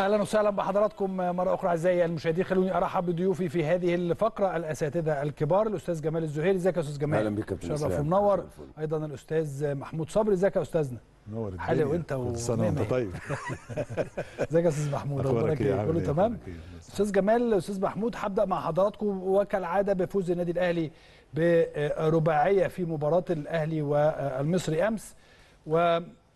اهلا وسهلا بحضراتكم مره اخرى اعزائي المشاهدين خلوني ارحب بضيوفي في هذه الفقره الاساتذه الكبار الاستاذ جمال الزهيري ازيك يا استاذ جمال اهلا بك يا كابتن شرف إسلام. ومنور مساء الفل. ايضا الاستاذ محمود صبري ازيك يا استاذنا نور الدنيا. حلو وانت كل سنه ومية وانت مية. طيب ازيك يا استاذ محمود اخبارك ايه ايه عامل كله ايه؟ تمام أخبارك إيه؟ استاذ جمال استاذ محمود هبدا مع حضراتكم وكالعاده بفوز النادي الاهلي برباعيه في مباراه الاهلي والمصري امس و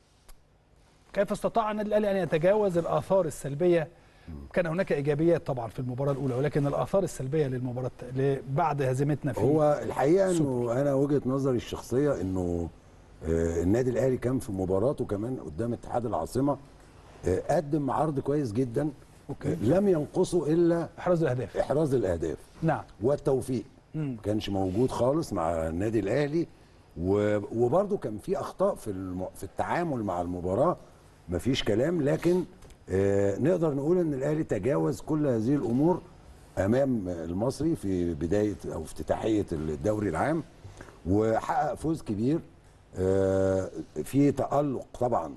كيف استطاع النادي الاهلي ان يتجاوز الاثار السلبيه كان هناك ايجابيات طبعا في المباراه الاولى ولكن الاثار السلبيه للمباراه ل- بعد هزيمتنا في هو الحقيقه انه انا وجهه نظري الشخصيه انه آه، النادي الاهلي كان في مباراته كمان قدام اتحاد العاصمه آه، قدم عرض كويس جدا أوكي. آه، لم ينقصه الا احراز الاهداف احراز الاهداف نعم والتوفيق ما كانش موجود خالص مع النادي الاهلي و- وبرضه كان في اخطاء في الم... في التعامل مع المباراه مفيش كلام لكن آه نقدر نقول ان الاهلي تجاوز كل هذه الامور امام المصري في بدايه او افتتاحيه الدوري العام وحقق فوز كبير آه في تالق طبعا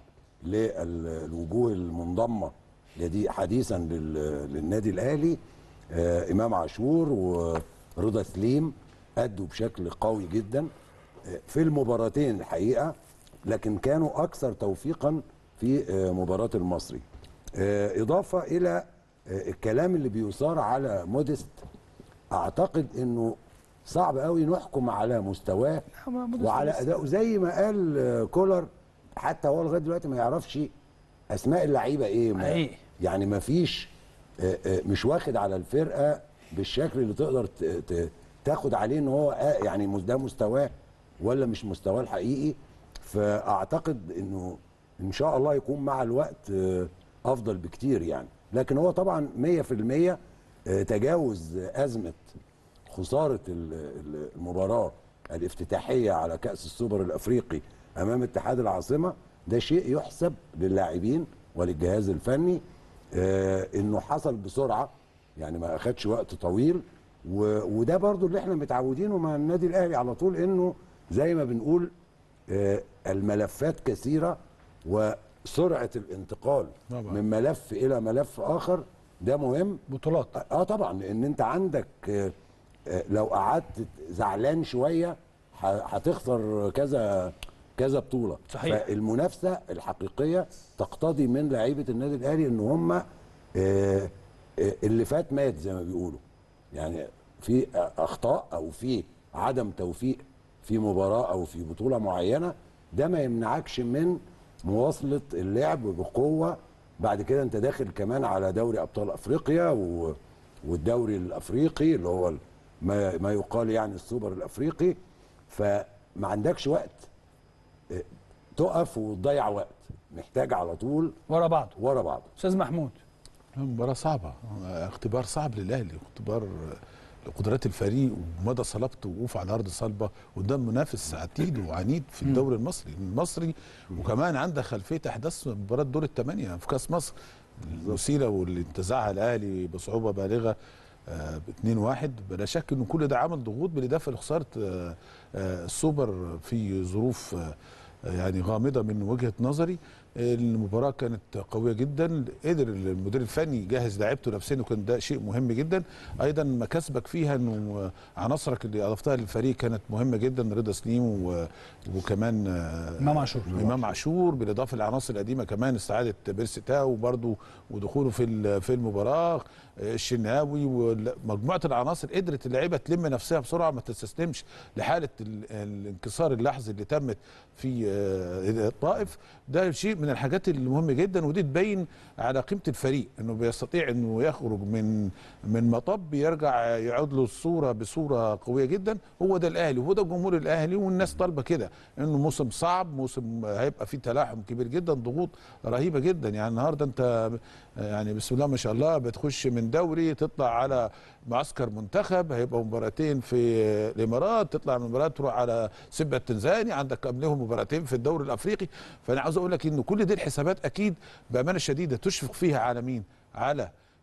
للوجوه المنضمه دي حديثا لل- للنادي الاهلي آه امام عاشور ورضا سليم ادوا بشكل قوي جدا آه في المباراتين الحقيقه لكن كانوا اكثر توفيقا في آه مباراه المصري آه اضافه الى آه الكلام اللي بيثار على موديست اعتقد انه صعب قوي نحكم على مستواه نعم، موديست وعلى لسه. اداؤه زي ما قال آه، كولر حتى هو لغايه دلوقتي ما يعرفش اسماء اللعيبه ايه ما حقيقي. يعني ما فيش آه، آه، مش واخد على الفرقه بالشكل اللي تقدر ت- ت- تاخد عليه ان هو آه، يعني مس- ده مستواه ولا مش مستواه الحقيقي فاعتقد انه ان شاء الله يكون مع الوقت آه، افضل بكتير يعني لكن هو طبعا 100% آه، تجاوز ازمه خساره ال- ال- المباراه الافتتاحيه على كاس السوبر الافريقي امام اتحاد العاصمه ده شيء يحسب للاعبين وللجهاز الفني آه انه حصل بسرعه يعني ما اخدش وقت طويل و- وده برضو اللي احنا متعودينه مع النادي الاهلي على طول انه زي ما بنقول آه الملفات كثيره وسرعه الانتقال طبعا. من ملف الى ملف اخر ده مهم بطولات اه طبعا لان انت عندك آه، آه، لو قعدت زعلان شويه ه- هتخسر كذا كذا بطوله صحيح. فالمنافسه الحقيقيه تقتضي من لعيبه النادي الاهلي ان هم آه، آه، اللي فات مات زي ما بيقولوا يعني في آه، اخطاء او في عدم توفيق في مباراه او في بطوله معينه ده ما يمنعكش من مواصله اللعب بقوه بعد كده انت داخل كمان على دوري ابطال افريقيا و... والدوري الافريقي اللي هو ال- ما ما يقال يعني السوبر الافريقي فما عندكش وقت اه، تقف وتضيع وقت محتاج على طول ورا بعض ورا بعض استاذ محمود مباراة صعبة اختبار صعب للأهلي اختبار لقدرات الفريق ومدى صلابته ووقوف على أرض صلبة قدام منافس عتيد وعنيد في الدوري المصري المصري وكمان عنده خلفية أحداث مباراة دور الثمانية في كأس مصر الوسيلة واللي انتزعها الأهلي بصعوبة بالغة ب 2-1 بلا شك ان كل ده عمل ضغوط بالاضافه لخساره آه، آه، السوبر في ظروف آه، يعني غامضه من وجهه نظري المباراه كانت قويه جدا قدر المدير الفني يجهز لعيبته نفسيا وكان ده شيء مهم جدا ايضا مكاسبك فيها انه عناصرك اللي اضفتها للفريق كانت مهمه جدا رضا سليم و- وكمان آه، امام عاشور امام عاشور بالاضافه للعناصر القديمه كمان استعاده بيرسي تاو وبرده ودخوله في ال- في المباراه آه، الشناوي ومجموعه العناصر قدرت اللعيبه تلم نفسها بسرعه ما تستسلمش لحاله ال- الانكسار اللحظي اللي تمت في آه، الطائف ده شيء من الحاجات المهمه جدا ودي تبين على قيمه الفريق انه بيستطيع انه يخرج من من مطب يرجع يعود له الصوره بصوره قويه جدا هو ده الاهلي وهو ده جمهور الاهلي والناس طالبه كده انه موسم صعب موسم هيبقى فيه تلاحم كبير جدا ضغوط رهيبه جدا يعني النهارده انت يعني بسم الله ما شاء الله بتخش من دوري تطلع على معسكر منتخب هيبقى مباراتين في الامارات تطلع من المباراه تروح على سيمبا التنزاني عندك قبلهم مباراتين في الدوري الافريقي فانا عاوز اقول لك ان كل دي الحسابات اكيد بامانه شديده تشفق فيها على مين؟ على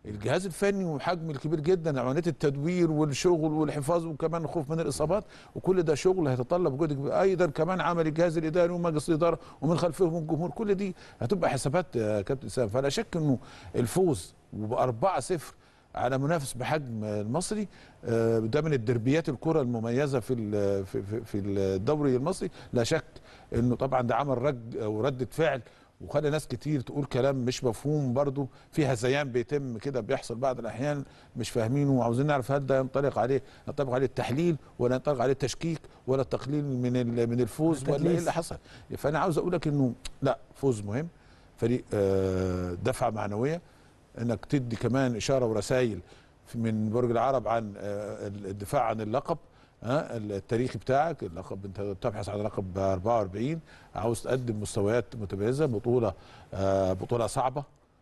الجهاز الفني وحجم الكبير جدا عمليه التدوير والشغل والحفاظ وكمان الخوف من الاصابات وكل ده شغل هيتطلب جهد كبير ايضا كمان عمل الجهاز الاداري ومجلس الاداره ومن خلفهم الجمهور كل دي هتبقى حسابات يا كابتن اسامه فلا شك انه الفوز وبأربعة صفر على منافس بحجم المصري آه، ده من الدربيات الكره المميزه في ال- في في- في الدوري المصري لا شك انه طبعا ده عمل رد او رده فعل وخلى ناس كتير تقول كلام مش مفهوم برضو في هذيان بيتم كده بيحصل بعض الاحيان مش فاهمينه وعاوزين نعرف هل ده ينطلق عليه ينطبق عليه التحليل ولا ينطبق عليه التشكيك ولا التقليل من ال- من الفوز ولا ايه التدليس. اللي حصل فانا عاوز اقول لك انه لا فوز مهم فريق آه، دفعه معنويه انك تدي كمان اشاره ورسائل من برج العرب عن آه، الدفاع عن اللقب ها التاريخي بتاعك اللقب انت بتبحث عن لقب 44 عاوز تقدم مستويات متميزه بطوله آه، بطوله صعبه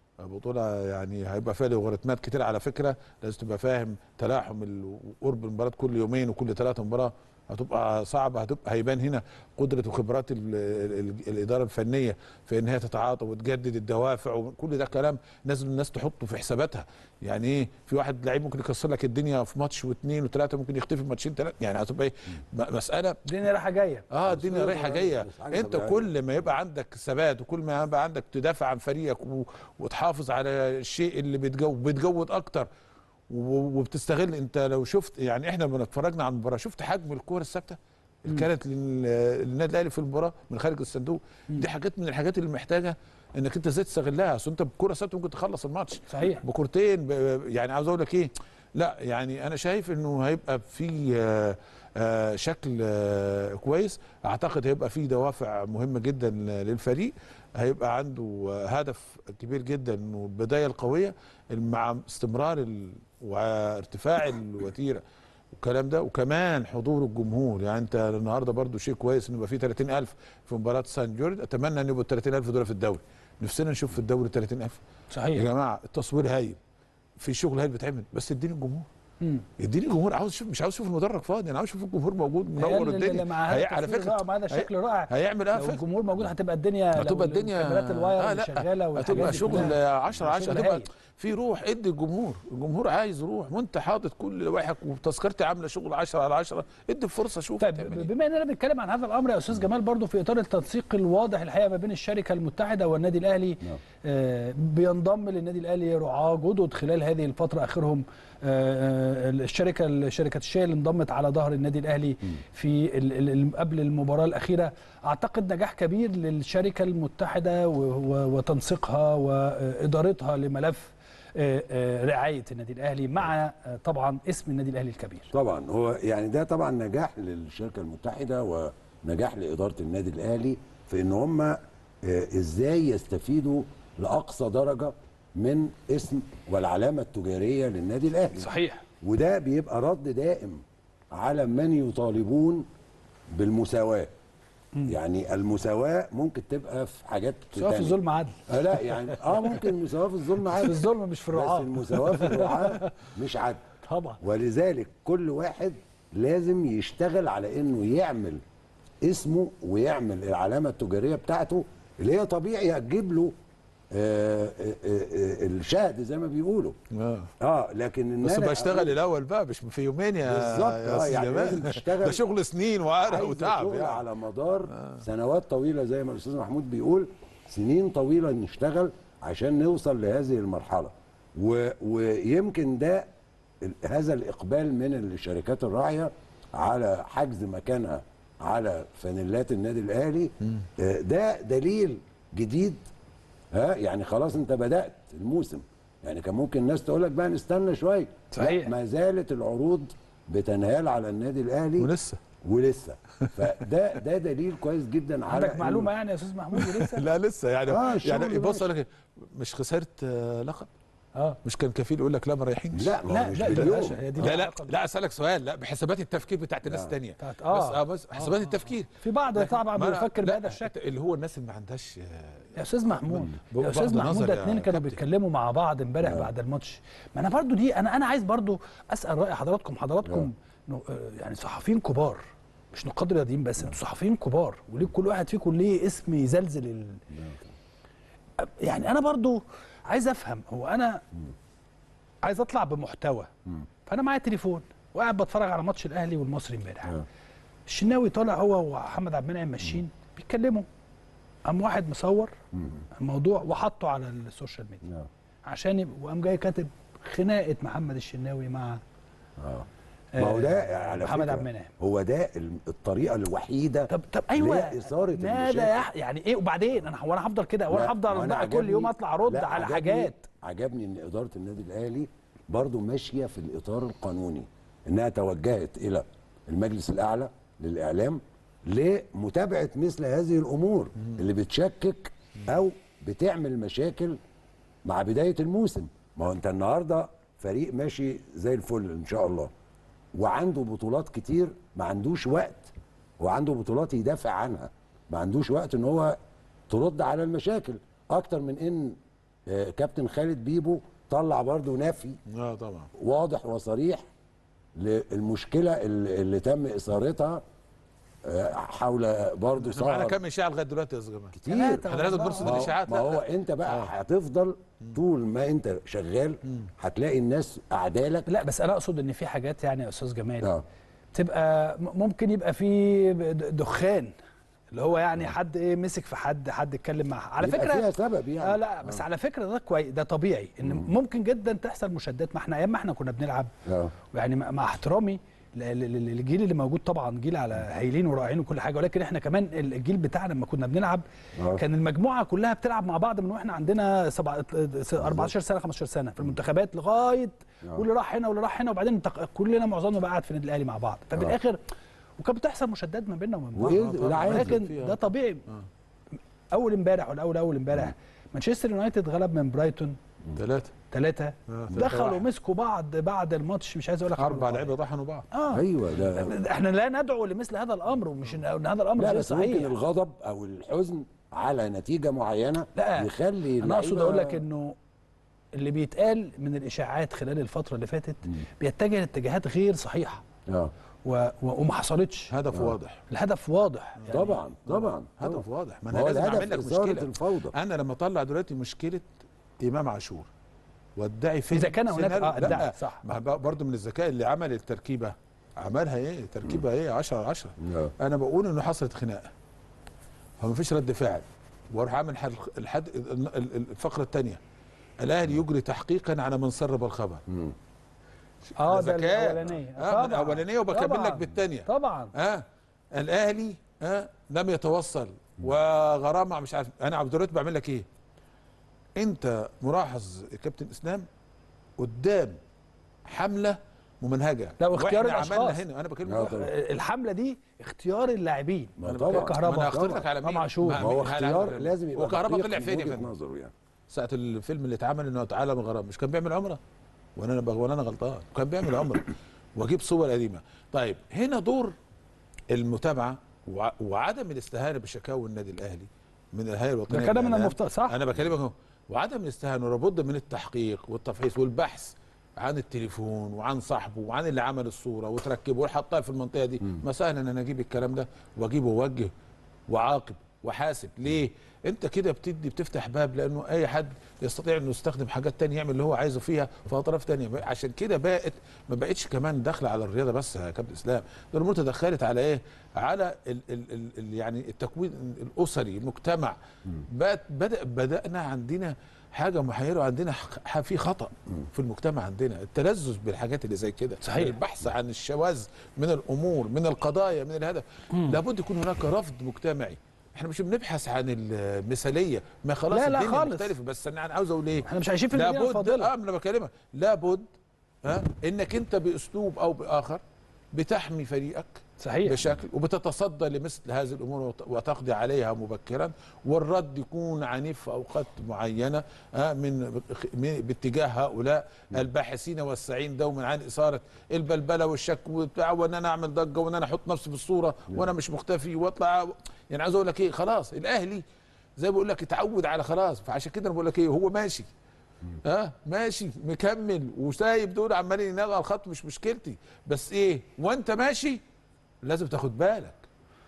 بطولة يعني هيبقى فيها لوغاريتمات كتير على فكرة لازم تبقى فاهم تلاحم ال- قرب المباراة كل يومين وكل ثلاثة مباراة هتبقى صعبة هتبقى هيبان هنا قدرة وخبرات ال ال الإدارة الفنية في إن هي تتعاطى وتجدد الدوافع وكل ده كلام لازم الناس تحطه في حساباتها يعني إيه في واحد لعيب ممكن يكسر لك الدنيا في ماتش واثنين وثلاثة ممكن يختفي في ماتشين ثلاثة يعني هتبقى إيه م- مسألة الدنيا رايحه جايه اه الدنيا أسلوب رايحه يعني، جايه بس حاجة انت طبيعية. كل ما يبقى عندك ثبات وكل ما يبقى عندك تدافع عن فريقك و... وتحافظ على الشيء اللي بتجود بتجود اكتر و... وبتستغل انت لو شفت يعني احنا لما اتفرجنا على المباراه شفت حجم الكوره الثابته اللي كانت لل- للنادي الاهلي في المباراه من خارج الصندوق دي حاجات من الحاجات اللي محتاجه انك انت ازاي تستغلها اصل انت بكوره ثابته ممكن تخلص الماتش صحيح. بكورتين ب... يعني عاوز اقول لك ايه لا يعني انا شايف انه هيبقى في آه، آه، شكل آه، كويس اعتقد هيبقى في دوافع مهمه جدا للفريق هيبقى عنده آه، هدف كبير جدا انه البدايه القويه مع استمرار ال- وارتفاع الوتيره والكلام ده وكمان حضور الجمهور يعني انت النهارده برضو شيء كويس ان يبقى في 30000 في مباراه سان جورج اتمنى ان يبقوا 30000 دول في الدوري نفسنا نشوف في الدوري 30000 يا صحيح جماعه التصوير هايل في شغل هايل بيتعمل بس اديني الجمهور مم. اديني الجمهور عاوز اشوف مش عاوز اشوف المدرج فاضي انا عاوز اشوف الجمهور موجود هي منور اللي- الدنيا اللي مع هذا هي- على التصوير فكره رائع ومع هذا هي- الشكل رائع هيعمل اه لو فكره الجمهور موجود هتبقى الدنيا لو هتبقى الدنيا الكاميرات الواير آه اللي لا شغاله والحاجات هتبقى دي شغل كلها. 10 10 شغل هتبقى هايل. في روح ادي الجمهور الجمهور عايز روح وانت حاطط كل واحد وتذكرتي عامله شغل 10 على 10 ادي الفرصه شوف طيب هتعمل إيه. بما اننا بنتكلم عن هذا الامر يا استاذ جمال برضو في اطار التنسيق الواضح الحقيقه ما بين الشركه المتحده والنادي الاهلي نعم. آه بينضم للنادي الاهلي رعاه جدد خلال هذه الفتره اخرهم آه آه، الشركه شركه الشاي اللي انضمت على ظهر النادي الاهلي في ال ال قبل المباراه الاخيره اعتقد نجاح كبير للشركه المتحده و- و- وتنسيقها وادارتها لملف آه، آه، رعايه النادي الاهلي مع آه، طبعا اسم النادي الاهلي الكبير طبعا هو يعني ده طبعا نجاح للشركه المتحده ونجاح لاداره النادي الاهلي في ان هم آه، ازاي يستفيدوا لاقصى درجه من اسم والعلامه التجاريه للنادي الاهلي صحيح وده بيبقى رد دائم على من يطالبون بالمساواه يعني المساواه ممكن تبقى في حاجات سواء في تانية. الظلم عدل آه لا يعني اه ممكن المساواه في الظلم في عادي الظلم مش في بس الرعاه المساواه في الرعاه مش عدل طبعا ولذلك كل واحد لازم يشتغل على انه يعمل اسمه ويعمل العلامه التجاريه بتاعته اللي هي طبيعي هتجيب له آه، آه، آه، الشهد زي ما بيقولوا آه. اه لكن ان بس أنا بشتغل أقول- الاول بقى مش في يومين يا بالظبط، يا آه، أستاذ يعني جمال. لازم تشتغل. ده شغل سنين وعرق عايز وتعب شغل يعني على مدار سنوات طويله زي ما الاستاذ محمود بيقول سنين طويله نشتغل عشان نوصل لهذه المرحله و... ويمكن ده ال- هذا الاقبال من الشركات الراعيه على حجز مكانها على فانيلات النادي الاهلي آه، ده دليل جديد ها يعني خلاص انت بدات الموسم يعني كان ممكن الناس تقول لك بقى نستنى شويه صحيح. لا، ما زالت العروض بتنهال على النادي الاهلي ولسه ولسه فده ده دليل كويس جدا على عندك إنه- معلومه يعني يا استاذ محمود لسه لا لسه يعني آه، الشغل يعني بص ماشي. أقول لك مش خسرت آه، لقب اه مش كان كفيل يقول لك لا ما رايحينش لا ما لا هو مش لا ده باليوم باشا، هي دي لا لا العلاقة. لا اسالك سؤال لا بحسابات التفكير بتاعت الناس لا. الثانيه بتاعت- بس آه. اه بس حسابات التفكير في بعض لكن طبعا ما أنا- بيفكر لا، بهذا الشكل اللي هو الناس اللي ما عندهاش آه، يا استاذ محمود ب- يا استاذ بغض محمود النظر ده يا اتنين كانوا كابتن. بيتكلموا مع بعض امبارح بعد الماتش ما انا برضو دي انا انا عايز برضو اسال راي حضراتكم حضراتكم نو- آه، يعني صحفيين كبار مش نقاد رياضيين بس انتوا صحفيين كبار وليه كل واحد فيكم ليه اسم يزلزل ال... يعني انا برضو عايز افهم هو انا عايز اطلع بمحتوى فانا معايا تليفون وقاعد بتفرج على ماتش الاهلي والمصري امبارح آه. الشناوي طالع هو ومحمد عبد المنعم ماشيين بيتكلموا قام واحد مصور الموضوع وحطه على السوشيال ميديا آه. عشان يبقى وقام جاي كاتب خناقه محمد الشناوي مع اه ما هو ده على محمد فكرة عبد المنعم. هو ده ال- الطريقه الوحيده طب طب ايوه لإثارة ماذا المشاكل. يح... يعني ايه وبعدين انا هو انا هفضل كده وانا لا، هفضل ما أنا بقى كل عجبني- يوم اطلع ارد لا، على عجبني- حاجات عجبني ان اداره النادي الاهلي برضو ماشيه في الاطار القانوني انها توجهت الى المجلس الاعلى للاعلام لمتابعه مثل هذه الامور اللي بتشكك او بتعمل مشاكل مع بدايه الموسم ما هو انت النهارده فريق ماشي زي الفل ان شاء الله وعنده بطولات كتير ما عندوش وقت وعنده بطولات يدافع عنها ما عندوش وقت ان هو ترد على المشاكل اكتر من ان آه، كابتن خالد بيبو طلع برضو نفي اه طبعا واضح وصريح للمشكله اللي, اللي تم اثارتها آه، حول برضو احنا معانا سهر كام اشاعه لغايه دلوقتي يا استاذ جمال كتير ثلاثة احنا لازم وأربعة. نرصد ما هو- الاشاعات ما لا، هو لا. انت بقى هتفضل طول ما انت شغال هتلاقي الناس اعدالك لا بس انا اقصد ان في حاجات يعني يا استاذ جمال اه تبقى م- ممكن يبقى في د- دخان اللي هو يعني حد ايه مسك في حد حد اتكلم مع على يبقى فكره فيها سبب يعني آه لا بس على فكره ده كويس ده طبيعي ان ممكن جدا تحصل مشادات ما احنا ايام ما احنا كنا بنلعب اه يعني مع مع احترامي ل- ل- ل- للجيل اللي موجود طبعا جيل على هايلين ورائعين وكل حاجه ولكن احنا كمان الجيل بتاعنا لما كنا بنلعب آه. كان المجموعه كلها بتلعب مع بعض من واحنا عندنا سبع- 14 سنه 15 سنه في المنتخبات لغايه آه. واللي راح هنا واللي راح هنا وبعدين انتق- كلنا معظمنا بقى قاعد في النادي الاهلي مع بعض ففي آه. الاخر وكانت بتحصل مشادات ما بيننا وبين بعض وإيه آه ده طبعاً. عادي ولكن فيها. ده طبيعي اول امبارح ولا اول اول امبارح مانشستر يونايتد غلب من برايتون ثلاثه ثلاثة آه، تلاتة دخلوا واحد. مسكوا بعض بعد الماتش مش عايز اقول لك اربع عملوا لعيبه طحنوا بعض اه ايوه ده احنا لا ندعو لمثل هذا الامر ومش ان إن هذا الامر لا غير بس ممكن صحيح الغضب او الحزن على نتيجه معينه لا يخلي انا اقصد اللعيبة- اقول لك انه اللي بيتقال من الاشاعات خلال الفتره اللي فاتت بيتجه لاتجاهات غير صحيحه اه و... و... وما حصلتش هدف واضح الهدف واضح يعني طبعا طبعا هدف طبعاً. واضح ما ما انا هو لازم الهدف اعمل لك إثارة مشكله الفوضى انا لما اطلع دلوقتي مشكله امام عاشور وادعي فين إذا كان هناك- سيناريو- آه، ادعي، لا، صح. ما ب- برضه من الذكاء اللي عمل التركيبه عملها ايه تركيبه ايه 10 على 10 آه. انا بقول انه حصلت خناقه فما فيش رد فعل واروح اعمل حل- الحد ال- ال- الفقره الثانيه الاهلي يجري تحقيقا على من سرب الخبر اه ده ذكاء. الاولانيه آه، من الأولانية وبكمل طبعاً. لك بالتانية. طبعا اه الاهلي اه لم يتوصل وغرامه مش عارف انا عبد الرؤوف بعمل لك ايه انت ملاحظ يا كابتن اسلام قدام حمله ممنهجه لا، واختيار وإحنا الأشخاص. عملنا هنا انا بكلمك آه، واحد. طبعاً. الحمله دي اختيار اللاعبين ما أنا طبعاً. بكلمك- كهربا. ما انا هختار طبعاً. لك على مين إمام عاشور. ما- ما هو مين- اختيار هل- لازم يبقى وكهربا دقيق طلع من فين يا وجهة فندم نظره يعني ساعه الفيلم اللي اتعمل انه تعالى من غرام مش كان بيعمل عمره وانا انا بغ- وانا انا غلطان كان بيعمل عمره واجيب صور قديمه طيب هنا دور المتابعه وع- وعدم الاستهانه بشكاوى النادي الاهلي من الهيئه الوطنيه ده كان من للإعلام. المفترض صح انا بكلمك اهو وعدم الاستهانه ولابد من التحقيق والتفحيص والبحث عن التليفون وعن صاحبه وعن اللي عمل الصوره وتركبه وحطها في المنطقه دي ما سهل ان انا اجيب الكلام ده واجيبه واوجه وعاقب وحاسب ليه انت كده بتدي بتفتح باب لانه اي حد يستطيع انه يستخدم حاجات تانية يعمل اللي هو عايزه فيها في اطراف تانية عشان كده بقت ما بقتش كمان داخله على الرياضه بس يا كابتن اسلام ده الامور تدخلت على ايه على ال ال ال ال يعني التكوين الاسري المجتمع بقت بدا بدانا عندنا حاجه محيره وعندنا ح- في خطا في المجتمع عندنا التلذذ بالحاجات اللي زي كده صحيح. البحث عن الشواذ من الامور من القضايا من الهدف لابد يكون هناك رفض مجتمعي احنا مش بنبحث عن المثاليه ما خلاص لا، لا الدنيا خالص. مختلفه بس انا عاوز اقول ايه احنا مش عايشين في المدينه لابد الفاضله اه انا بكلمك لابد ها انك انت باسلوب او باخر بتحمي فريقك صحيح بشكل وبتتصدى لمثل هذه الامور وت- وتقضي عليها مبكرا والرد يكون عنيف في اوقات معينه آه، من من- باتجاه هؤلاء الباحثين والسعين دوما عن اثاره البلبله والشك وبتاع وان انا اعمل ضجه وان انا احط نفسي في الصوره وانا مش مختفي واطلع يعني عايز اقول لك ايه خلاص الاهلي زي ما بقول لك اتعود على خلاص فعشان كده انا بقول لك ايه هو ماشي ها ماشي مكمل وسايب دول عمالين ينقوا على الخط مش مشكلتي بس ايه وانت ماشي لازم تاخد بالك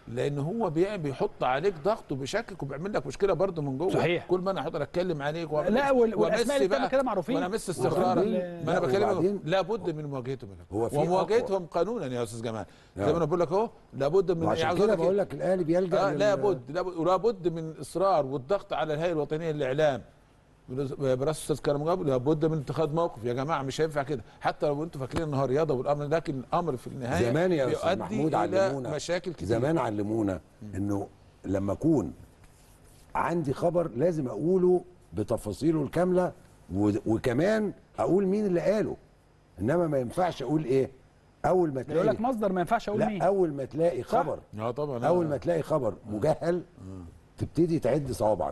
لان هو بي- بيحط عليك ضغط وبيشكك وبيعمل لك مشكله برضه من جوه صحيح. كل ما انا اقعد اتكلم عليك وأعمل لا، إيه. وال- وأمس والأسماء اللي بقى- بتعمل كده معروفين. وانا مس استقرارك وبعدين- ما انا لا، بكلمك وبعدين- لابد من مواجهتهم يا هو كابتن في ومواجهتهم قانونا يا استاذ جمال زي آه. ما انا بقول لك اهو لابد من وعشان عاوز كده أقول لك بقول إيه؟ لك الاهلي بيلجا آه لل- لابد لابد ولابد من الاصرار والضغط على الهيئه الوطنيه للاعلام برئاسه الاستاذ كرم جابر لابد من اتخاذ موقف يا جماعه مش هينفع كده حتى لو انتم فاكرين انها رياضه والامر لكن الامر في النهايه زمان يا استاذ بيؤدي محمود الى علمونا مشاكل كتير زمان علمونا انه لما اكون عندي خبر لازم اقوله بتفاصيله الكامله و- وكمان اقول مين اللي قاله انما ما ينفعش اقول ايه اول ما يقول لك تلاقي مصدر ما ينفعش اقول لا مين اول ما تلاقي صح. خبر اه طبعا اول ما تلاقي خبر مجهل تبتدي تعد صوابعك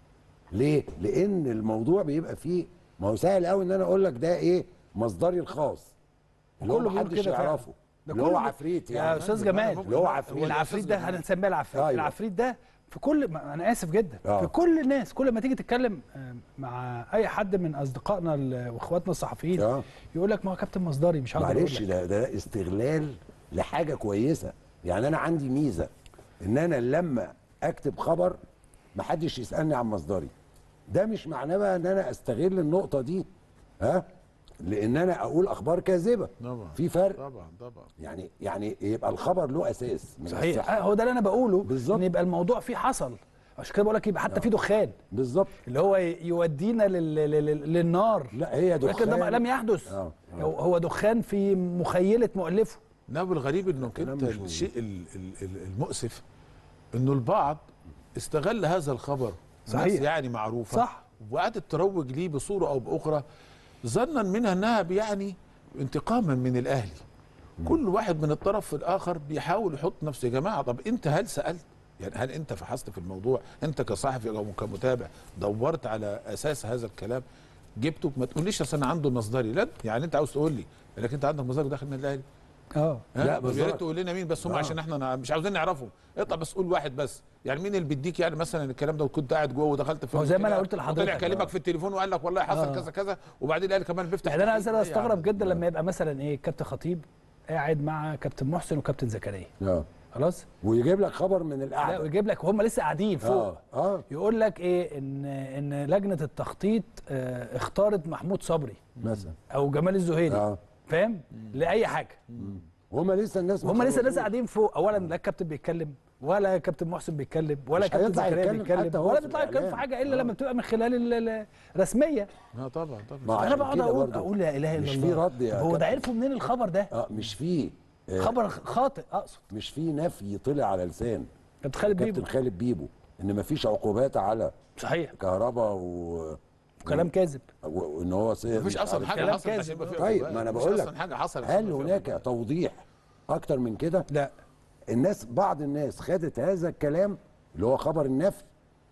ليه لان الموضوع بيبقى فيه ما هو سهل قوي ان انا اقول لك ده ايه مصدري الخاص اللي هو كله بيقول محدش كده فعلا. يعرفه ده اللي هو كله- عفريت يا يعني استاذ جمال اللي هو عفريت العفريت ده هنسميه العفريت أيوة. العفريت ده في كل ما انا اسف جدا آه. في كل الناس كل ما تيجي تتكلم آه، مع اي حد من اصدقائنا ال- واخواتنا الصحفيين آه. يقول لك ما هو كابتن مصدري مش هقدر اقول معلش لك ده ده استغلال لحاجه كويسه يعني انا عندي ميزه ان انا لما اكتب خبر محدش يسالني عن مصدري ده مش معناه بقى ان انا استغل النقطه دي ها لان انا اقول اخبار كاذبه طبعا في فرق طبعا طبعا يعني يعني يبقى الخبر له اساس من صحيح الصحة. آه، هو ده اللي انا بقوله بالظبط. ان يبقى الموضوع فيه حصل عشان كده بقول لك يبقى حتى في دخان بالظبط اللي هو ي- يودينا لل... لل... للنار لا هي لكن ده دخان لم يحدث آه، آه. هو- هو دخان في مخيله مؤلفه لا والغريب انه كلام انت مش موجود. الشيء ال- ال- ال- المؤسف انه البعض استغل هذا الخبر صحيح. ناس يعني معروفه صح. وقعدت تروج ليه بصوره او باخرى ظنا منها انها يعني انتقاما من الاهلي كل واحد من الطرف الاخر بيحاول يحط نفسه يا جماعه طب انت هل سالت يعني هل انت فحصت في الموضوع انت كصحفي او كمتابع دورت على اساس هذا الكلام جبته ما تقوليش اصل انا عنده مصدري لا يعني انت عاوز تقول لي لكن انت عندك مصدر داخل النادي الاهلي اه ها؟ لا، طب يا بالظبط. ريت تقول لنا مين بس هم آه. عشان احنا نا- مش عاوزين نعرفهم اطلع بس قول واحد بس يعني مين اللي بيديك يعني مثلا الكلام ده وكنت قاعد جوه ودخلت في هو زي ما أنا كده قلت لحضرتك. وطلع كلمك في التليفون وقال لك والله حصل آه. كذا كذا وبعدين قال كمان بيفتح يعني انا تحقيق. مثلا إيه يا استغرب عم؟ جدا لما يبقى مثلا ايه كابتن خطيب قاعد مع كابتن محسن وكابتن زكريا اه خلاص ويجيب لك خبر من لا القعده ويجيب لك وهم لسه قاعدين فوق اه اه يقول لك ايه ان ان لجنه التخطيط آه، اختارت محمود صبري مثلا او جمال الزهيري اه فاهم لاي حاجه وهم لسه الناس ما هم لسه الناس خلصوش. قاعدين فوق اولا لا الكابتن بيتكلم ولا كابتن محسن بيتكلم ولا مش كابتن هيطلع زكريا يتكلم بيتكلم حتى هو ولا في بيطلع يتكلم في الإعلام. حاجه الا آه. لما بتبقى من خلال ال- ال- الرسميه اه طبعا طبعا ما انا عشان بقعد كده اقول برضه اقول لا اله الا مش الله في رد يا طب هو ده كابتن. عرفوا منين الخبر ده اه مش في آه خبر خاطئ اقصد مش في نفي طلع على لسان كابتن خالد بيبو كابتن خالد بيبو ان مفيش عقوبات على صحيح كهرباء و... كلام كاذب و- وان هو صيغ مفيش مش اصلا عارف حاجه كلام حصلت كاذب. عشان يبقى فيها طيب عقوبات. ما انا مفيش بقول اصلا لك حاجه حصلت عشان هل يبقى فيها هناك عقوبات. توضيح اكتر من كده لا الناس بعض الناس خدت هذا الكلام اللي هو خبر النفي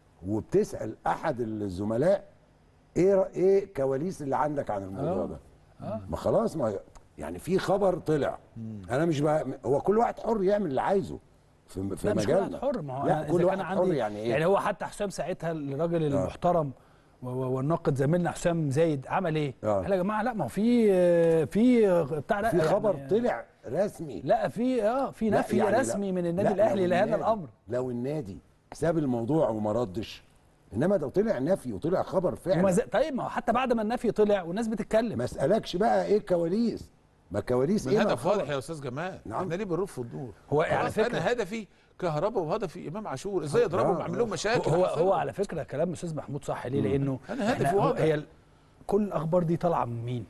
وبتسال احد الزملاء ايه رأ- ايه كواليس اللي عندك عن الموضوع آه. ده ما خلاص ما يعني في خبر طلع انا مش بقى هو كل واحد حر يعمل اللي عايزه في في لا مش كل واحد مجالنا حر ما هو لا أنا كل إذا واحد كان حر عندي يعني ايه يعني هو حتى حسام ساعتها الراجل المحترم و- و- والناقد زميلنا حسام زايد عمل ايه؟ آه. قال يا جماعه لا ما هو في في بتاع لا في يعني- خبر طلع رسمي لا في اه في لا، نفي يعني لا. رسمي من النادي لا، الاهلي لو لهذا النادي- الامر لو النادي ساب الموضوع وما ردش انما ده طلع نفي وطلع خبر وما فعلا زي- طيب ما هو حتى بعد ما النفي طلع والناس بتتكلم ما اسالكش بقى ايه الكواليس ما الكواليس ما ايه الهدف ما واضح الخبر؟ يا استاذ جمال نعم. احنا ليه بنرفض الدور هو على خلاص فكرة- انا هدفي كهرباء وهدفي امام عاشور ازاي يضربهم آه، اعمل لهم آه. مشاكل هو أحسن هو لهم. على فكره كلام استاذ محمود صح ليه؟ لانه أنا هدفي إحنا- هو- واضح. هي ال- كل الاخبار دي طالعه من مين؟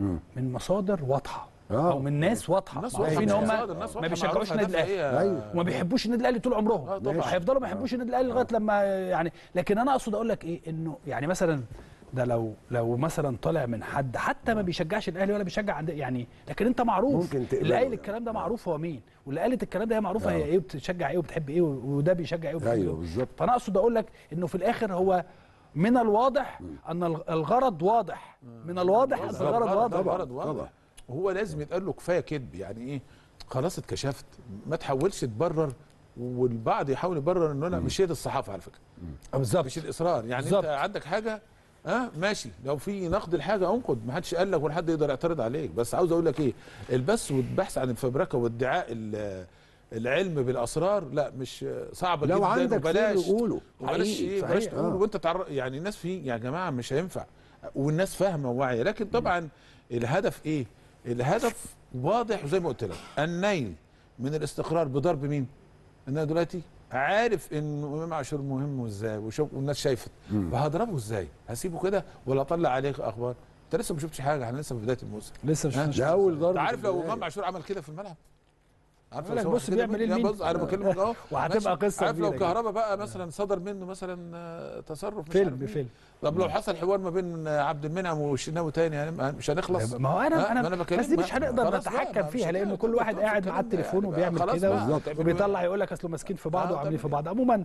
من مصادر واضحه آه. او من ناس واضحه الناس معروفين واضحة هم مصادر، الناس ما واضحة بيشجعوش معروفة النادي هدفها الاهلي إيه. أيوة. وما بيحبوش النادي الاهلي طول عمرهم آه، طبعاً. هيفضلوا ما يحبوش النادي الاهلي لغايه لما يعني لكن انا اقصد اقول لك ايه انه يعني مثلا ده لو لو مثلا طالع من حد حتى ما بيشجعش الاهلي ولا بيشجع عند يعني لكن انت معروف ممكن تقبله اللي قايل يعني. الكلام ده معروف هو مين واللي قالت الكلام ده هي معروفه آه. هي ايه وبتشجع ايه وبتحب ايه وده بيشجع ايه وبيحب أيوة إيه. بالظبط. فانا اقصد اقول لك انه في الاخر هو من الواضح ان الغ- الغرض واضح من الواضح ان بالظبط. الغرض غرض- واضح طبعاً، غرض واضح طبعاً. وهو لازم يتقال له كفايه كذب يعني ايه خلاص اتكشفت ما تحاولش تبرر والبعض يحاول يبرر انه انا مش هي دي الصحافه على فكره بالظبط مش الاصرار يعني بالظبط. انت عندك حاجه اه ماشي لو في نقد الحاجه انقد ما حدش قال لك ولا حد يقدر يعترض عليك بس عاوز اقول لك ايه البث والبحث عن الفبركه وادعاء ال- العلم بالاسرار لا مش صعبه لو جدا عندك وبلاش سر قوله وبلاش حقيقي، ايه بلاش صحيح، تقول آه. وانت تعر... يعني الناس في يا جماعه مش هينفع والناس فاهمه وواعيه لكن طبعا الهدف ايه؟ الهدف واضح وزي ما قلت لك النيل من الاستقرار بضرب مين؟ انا دلوقتي عارف انه امام عاشور مهم وازاي وشوف والناس شايفه فهضربه ازاي؟ هسيبه كده ولا اطلع عليه اخبار؟ انت لسه ما شفتش حاجه احنا لسه في بدايه الموسم لسه مش ها؟ مش- ده اول انت ضربه عارف لو البداية. امام عاشور عمل كده في الملعب عارف يقول لك لو بص سوى كده بيعمل ايه لا لمين؟ بص انا بكلمك اهو وهتبقى ماشي. قصة عارف لو كبيرة جدا. كهربا بقى مثلا صدر منه مثلا آه، تصرف مش فيلم عارف مين. بفيلم طب لو حصل حوار ما بين آه، عبد المنعم والشناوي تاني يعني ما- مش هنخلص ما هو ها؟ انا ما انا بكلمك بس دي مش بقى. هنقدر خلاص بقى، نتحكم ما مش فيها لان هنقدر. كل واحد طب قاعد الكلام مع ده التليفون يعني وبيعمل خلاص كده بقى. و- طب وبيطلع يقول لك اصله ماسكين في بعض آه، وعاملين طب في بعض عموما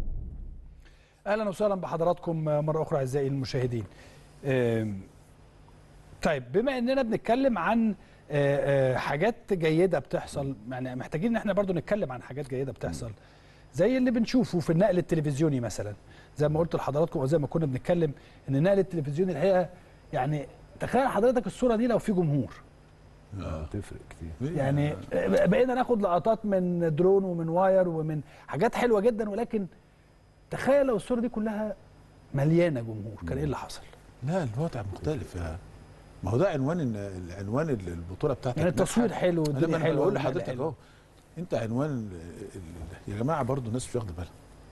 اهلا وسهلا بحضراتكم مره اخرى اعزائي المشاهدين آم، طيب بما اننا بنتكلم عن آه، آه، حاجات جيده بتحصل يعني محتاجين ان احنا برضو نتكلم عن حاجات جيده بتحصل زي اللي بنشوفه في النقل التلفزيوني مثلا زي ما قلت لحضراتكم وزي ما كنا بنتكلم ان النقل التلفزيوني الحقيقه يعني تخيل حضرتك الصوره دي لو في جمهور اه تفرق كتير يعني بقينا ناخد لقطات من درون ومن واير ومن حاجات حلوه جدا ولكن تخيل لو الصوره دي كلها مليانه جمهور كان ايه اللي حصل؟ لا الوضع مختلف يا ما هو ده عنوان إن- العنوان البطوله بتاعتك يعني التصوير ناجحة. حلو انا والدنيا ما حلوه بقول والنقل لحضرتك حلو. اهو انت عنوان ال- ال- يا جماعه برضو الناس مش واخده بالها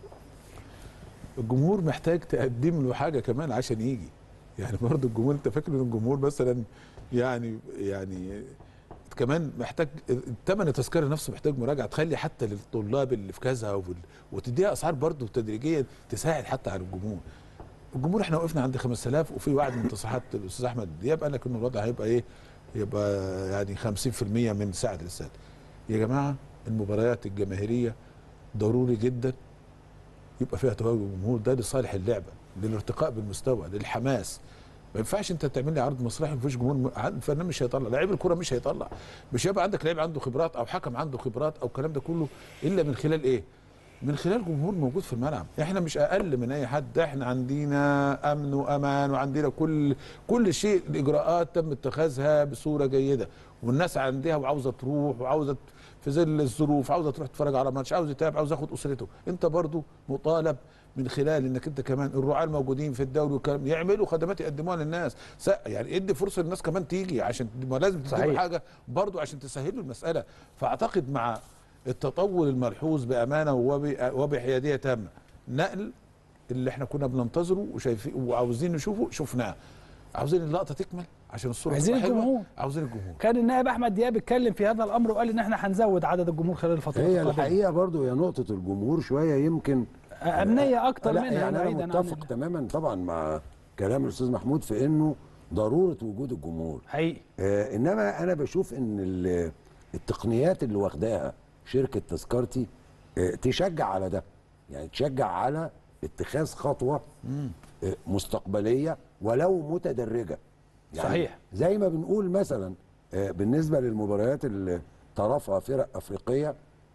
الجمهور محتاج تقدم له حاجه كمان عشان يجي يعني برضو الجمهور انت فاكر ان الجمهور مثلا يعني يعني كمان محتاج ثمن التذكره نفسه محتاج مراجعه تخلي حتى للطلاب اللي في كذا وال- وتديها اسعار برضو تدريجيه تساعد حتى على الجمهور الجمهور احنا وقفنا عند 5000 وفي وعد من تصريحات الاستاذ احمد دياب قال لك ان الوضع هيبقى ايه؟ يبقى يعني 50% من سعه الاستاد. يا جماعه المباريات الجماهيريه ضروري جدا يبقى فيها تواجد الجمهور ده لصالح اللعبه للارتقاء بالمستوى للحماس ما ينفعش انت تعمل لي عرض مسرحي مفيش جمهور الفنان مش هيطلع لعيب الكوره مش هيطلع مش هيبقى عندك لعيب عنده خبرات او حكم عنده خبرات او الكلام ده كله الا من خلال ايه؟ من خلال جمهور موجود في الملعب احنا مش اقل من اي حد احنا عندنا امن وامان وعندنا كل كل شيء الاجراءات تم اتخاذها بصوره جيده والناس عندها وعاوزه تروح وعاوزه في ظل الظروف عاوزه تروح تتفرج على ماتش عاوز يتابع عاوز ياخد اسرته انت برضو مطالب من خلال انك انت كمان الرعاة الموجودين في الدوري والكلام يعملوا خدمات يقدموها للناس س- يعني ادي فرصه للناس كمان تيجي عشان ما لازم تديهم صحيح. حاجه برضو عشان تسهلوا المساله فاعتقد مع التطور الملحوظ بامانه وب- وبحياديه تامه نقل اللي احنا كنا بننتظره وشايفين وعاوزين نشوفه شفناه عاوزين اللقطه تكمل عشان الصوره عايزين تبقى حلوة. الجمهور. عاوزين الجمهور كان النائب احمد دياب اتكلم في هذا الامر وقال ان احنا هنزود عدد الجمهور خلال الفتره هي القادمه الحقيقه برضو هي نقطه الجمهور شويه يمكن امنيه اكتر لا منها يعني انا بعيداً عن متفق ال- تماما طبعا مع كلام الاستاذ محمود في انه ضروره وجود الجمهور حقيقي آه انما انا بشوف ان ال- التقنيات اللي واخداها شركه تذكرتي آه تشجع على ده يعني تشجع على اتخاذ خطوه آه مستقبليه ولو متدرجه يعني صحيح. زي ما بنقول مثلا آه بالنسبه للمباريات اللي طرفها فرق افريقيه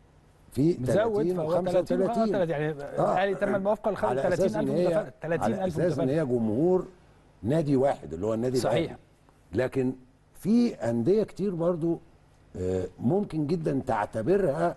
في مزود 30 فهو و 30 35 يعني الاهلي تم الموافقه ل على اساس 30000 ان هي متفرج 30000 على اساس ان متفرج هي جمهور نادي واحد اللي هو النادي صحيح. الاهلي لكن في انديه كتير برضو آه، ممكن جدا تعتبرها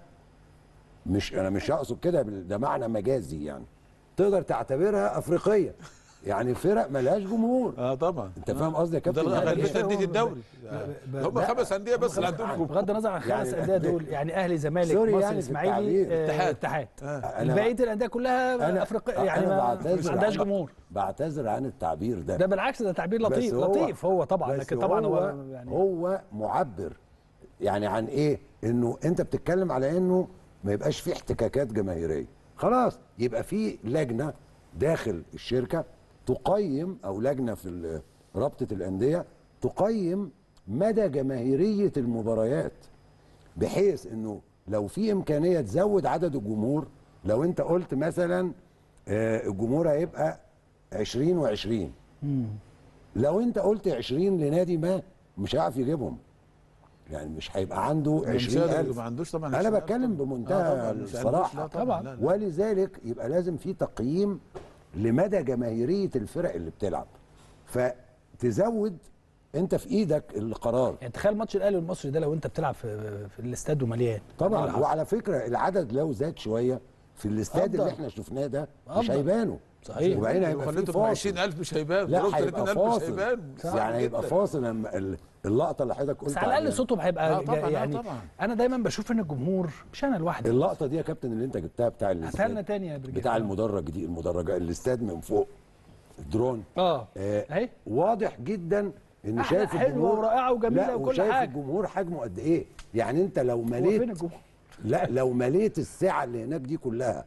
مش انا مش هقصد كده بال- ده معنى مجازي يعني تقدر تعتبرها افريقيه يعني فرق ملهاش جمهور اه طبعا انت فاهم قصدي يا ده كابتن يعني غالبيه إيه؟ انديه الدوري ب- هم لا. خمس انديه بس اللي عندهم جمهور بغض النظر عن الخمس يعني- انديه دول يعني اهلي زمالك سوري مصر يعني في اسماعيلي التعبير. آه، اتحاد. اتحاد أنا بقيه الانديه كلها افريقيه يعني أنا ما بعتذر ما عندهاش عن- جمهور بعتذر عن التعبير ده ده بالعكس ده تعبير بس لطيف هو- لطيف هو طبعا بس لكن طبعا هو هو يعني هو معبر يعني عن ايه انه انت بتتكلم على انه ما يبقاش في احتكاكات جماهيريه خلاص يبقى في لجنه داخل الشركه تقيم او لجنه في ال- رابطه الانديه تقيم مدى جماهيريه المباريات بحيث انه لو في امكانيه تزود عدد الجمهور لو انت قلت مثلا آه، الجمهور هيبقى 20 و20 لو انت قلت 20 لنادي ما مش هيعرف يجيبهم يعني مش هيبقى عنده مش 20000 ما عندوش طبعا انا 20,000 بتكلم طبعاً. بمنتهى آه طبعاً، مش عندوش، الصراحة. لا طبعاً. لا لا. ولذلك يبقى لازم في تقييم لمدى جماهيريه الفرق اللي بتلعب فتزود انت في ايدك القرار يعني تخيل ماتش الاهلي والمصري ده لو انت بتلعب في, في الاستاد ومليان إيه اللي طبعا حصل؟ وعلى فكره العدد لو زاد شويه في الاستاد أفضل. اللي احنا شفناه ده مش أفضل. هيبانوا صحيح. وبعدين هيبقى في خليتهم فاصل 20000 مش هيبان لا ضربت هيبقى 30000 مش فاصل هيبان يعني هيبقى جداً. فاصل لما ال- اللقطه اللي حضرتك قلت بس على الاقل عليها. صوتهم هيبقى آه طبعاً، جا- آه يعني طبعاً. انا دايما بشوف ان الجمهور مش انا لوحدي اللقطه دي يا كابتن اللي انت جبتها بتاع هاتها لنا الاستاد تاني يا برجيت بتاع المدرج دي المدرج الاستاد من فوق الدرون اه آه اهي واضح جدا ان أحلى- شايف حلوة الجمهور ورائعة وجميلة لا وكل وشايف حاجة. الجمهور حجمه قد ايه يعني انت لو هو فين مليت الجمهور لا لو مليت الساعه اللي هناك دي كلها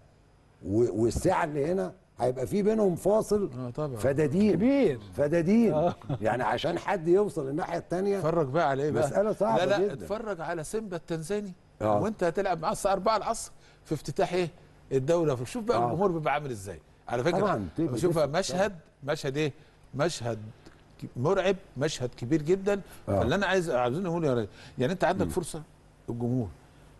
و- والساعه اللي هنا هيبقى في بينهم فاصل آه طبعاً. فدادين كبير. فدادين آه. يعني عشان حد يوصل الناحيه الثانيه اتفرج بقى على ايه بقى مسألة صعبة لا لا جداً. اتفرج على سيمبا التنزاني آه. وانت هتلعب معاه الساعه 4 العصر في افتتاح ايه الدوله شوف بقى آه. الجمهور بيبقى عامل ازاي على فكره طبعاً، تبقى شوف تفرق مشهد مشهد ايه مشهد ك- مرعب مشهد كبير جدا آه. فاللي انا عايز عاوزين نقول يا ريس يعني انت عندك فرصه الجمهور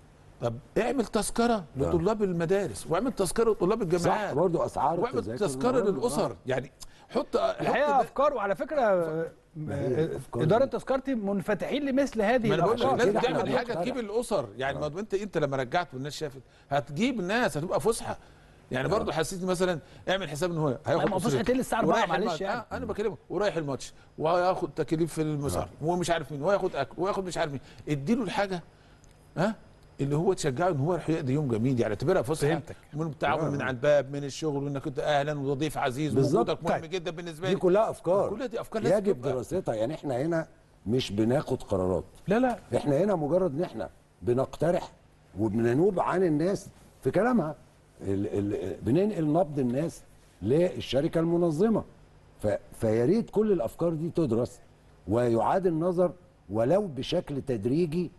طب اعمل تذكره لطلاب المدارس واعمل تذكره لطلاب صح الجامعات برضه اسعار واعمل التذاكر تذكره برضه. للاسر يعني حط الحقيقه حط افكار وعلى فكره آه، هي آه، أفكار اداره دي. تذكرتي منفتحين لمثل هذه ما انا بقول لك الافكار لازم كده إحنا تعمل حاجه بنقترح. تجيب الاسر يعني ما انت انت لما رجعت والناس شافت هتجيب الناس هتبقى فسحه يعني برضه حسيت مثلا اعمل حساب ان هو هياخد ما فسحة أسرته. إيه الساعة 4 ورايح معلش الماتش. يعني. آه انا بكلمك ورايح الماتش وهياخد تكاليف في المسار ومش عارف مين وهياخد اكل وهياخد مش عارف مين اديله الحاجه ها اللي هو تشجعه ان هو يروح يقضي يوم جميل يعني اعتبرها فسحه فهمتك. من التعاون من على الباب من الشغل وانك انت اهلا وضيف عزيز بالظبط. وجودك مهم طيب. جدا بالنسبه دي لي كلها افكار كلها دي أفكار لازم يجب تبقى. دراستها يعني احنا هنا مش بناخد قرارات لا لا احنا هنا مجرد ان احنا بنقترح وبننوب عن الناس في كلامها ال ال بننقل نبض الناس للشركه المنظمه ف فيا ريت كل الافكار دي تدرس ويعاد النظر ولو بشكل تدريجي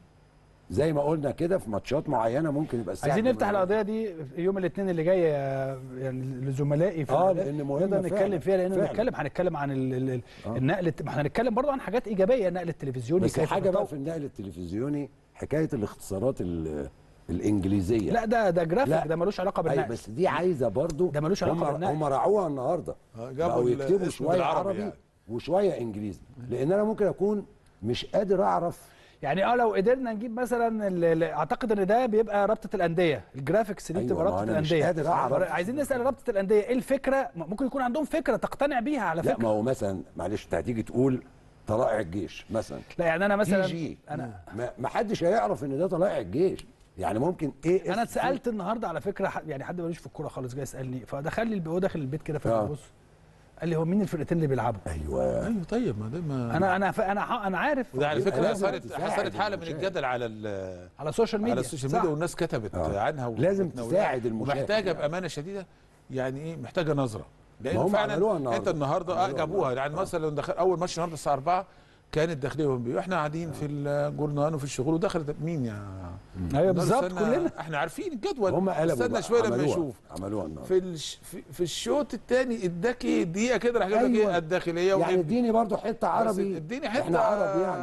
زي ما قلنا كده في ماتشات معينه ممكن يبقى الساعه عايزين نفتح كمان. القضيه دي يوم الاثنين اللي جاي آه، يعني لزملائي في آه، الإعلام. لأن مهمة نقدر نتكلم فعلاً. فيها لان فعلاً. نتكلم هنتكلم عن ال- ال- ال- آه. النقل الت- ما احنا هنتكلم برضه عن حاجات ايجابيه النقل التلفزيوني بس كيف حاجه بقى تطور. في النقل التلفزيوني حكايه الاختصارات ال- الانجليزيه لا ده ده جرافيك لا. ده ملوش علاقه ايوه بالنقل بس دي عايزه برضو ده ملوش علاقة هم بالنقل. هم راعوها النهارده آه، جابوا بقوا ال- يكتبوا اسمه شويه بالعربي عربي يعني. وشويه انجليزي لان انا ممكن اكون مش قادر اعرف يعني اه لو قدرنا نجيب مثلا ال- ال- اعتقد ان ده بيبقى رابطه الانديه الجرافيكس دي أيوة، بتبقى ما رابطه أنا مش الانديه قادر أعرف. عايزين نسال رابطه الانديه ايه الفكره ممكن يكون عندهم فكره تقتنع بيها على لا فكره ما هو مثلا معلش انت هتيجي تقول طلائع الجيش مثلا لا يعني انا مثلا تي جي انا ما ما حدش هيعرف ان ده طلائع الجيش يعني ممكن ايه انا اس- اتسالت النهارده على فكره ح- يعني حد ملوش في الكوره خالص جاي يسالني فدخل لي الب- هو داخل البيت كده آه. فبص قال لي هو مين الفرقتين اللي بيلعبوا ايوه ايوه طيب ما ده ما انا انا ف- انا ح- انا عارف وده على يبقى فكره لازم حصلت تساعد حصلت حاله من المشاهد. الجدل على ال- على السوشيال ميديا على السوشيال صح. ميديا والناس كتبت آه. عنها و- لازم وتناولها. تساعد المشاهد. ومحتاجه بامانه شديده يعني ايه محتاجه نظره لان هم فعلا عملوها النهاردة. انت النهارده آه عملوها جابوها النهاردة. يعني مثلا دخل اول ماتش النهارده الساعه 4 كانت داخليه وهمبي واحنا قاعدين في الجورنان وفي الشغل ودخلت مين يا ايوه قالوا بالظبط استنى، كلنا احنا عارفين الجدول هم قلبوا استنى بقى، شويه لما عملوها. يشوف عملوها النهارده في الش... في, في الشوط الثاني اداكي دقيقه كده راح جايب لك أيوة. ايه الداخليه يعني وهمبي. اديني برضو حته بس عربي اديني حته احنا عربي يعني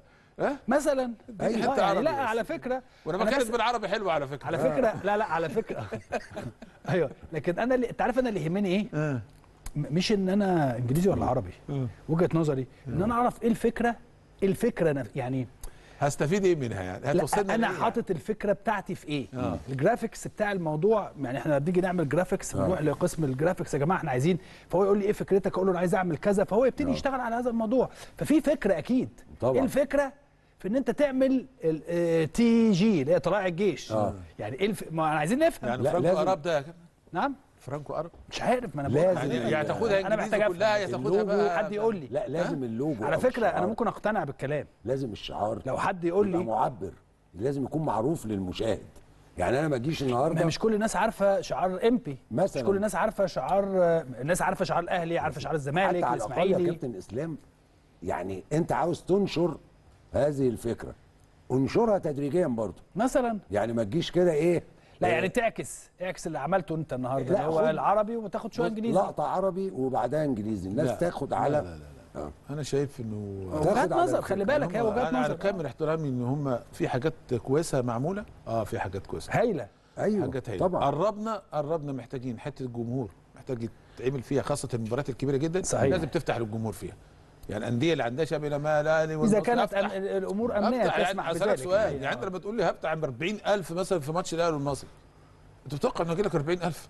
ها مثلا اديني آه، حته يعني عربي لا بس. على فكره وانا أنا ما كانت بس- بالعربي حلوه على فكره على فكره لا لا على فكره ايوه لكن انا اللي انت عارف انا اللي يهمني ايه آه. م- مش ان انا انجليزي ولا عربي وجهه نظري ان انا اعرف ايه الفكره الفكره نف- يعني هستفيد ايه منها يعني لا هتوصلنا انا لإيه حاطط الفكره بتاعتي في ايه آه. الجرافيكس بتاع الموضوع يعني احنا بنيجي نعمل جرافيكس بنروح لقسم الجرافيكس يا جماعه احنا عايزين فهو يقول لي ايه فكرتك اقول له انا عايز اعمل كذا فهو يبتدي يشتغل على هذا الموضوع ففي فكره اكيد طبعاً. ايه الفكره في ان انت تعمل تي جي اللي هي طلائع الجيش آه. يعني ايه الف... ما احنا عايزين نفهم يعني لا، فرانكو لازم- اراب ده يا كابتن؟ نعم فرانكو اراب مش عارف ما انا بقول لازم يعني ال- يعني تاخدها أنا انجليزي محتاج كلها يا أفهم. تاخدها بقى حد يقول لي لا لازم اللوجو على أو فكره انا الشعار. ممكن اقتنع بالكلام لازم الشعار لو حد يقول يبقى لي معبر لازم يكون معروف للمشاهد يعني انا ما اجيش ما النهارده مش كل الناس عارفه شعار امبي مثلاً. مش كل الناس عارفه شعار الناس عارفه شعار الاهلي عارفه شعار الزمالك حتى على الاقل يا الاسماعيلي كابتن اسلام يعني انت عاوز تنشر هذه الفكره انشرها تدريجيا برضه مثلا يعني ما تجيش كده ايه لا آه، يعني تعكس اعكس اللي عملته انت النهارده لا، اللي هو خد- العربي وتاخد شويه انجليزي لقطه عربي وبعدها انجليزي الناس لا. تاخد على لا لا لا, لا. انا شايف انه تاخد وجهات على نظر خلي الفكرة. بالك هي هم- وجهات انا على نظر كامل احترامي ان هم في حاجات كويسه معموله اه في حاجات كويسه هايله ايوه حاجات هي طبعا قربنا قربنا محتاجين حته الجمهور محتاج يتعمل فيها خاصه المباريات الكبيره جدا صحيح. لازم تفتح للجمهور فيها يعني الانديه اللي عندها شبه ما لا اذا كانت أم- الامور امنيه أفتح- تسمح يعني بذلك اسالك سؤال يعني يعني انت لما تقول لي هفتح عن 40000 مثلا في ماتش الاهلي والمصري انت بتتوقع انه يجي لك 40000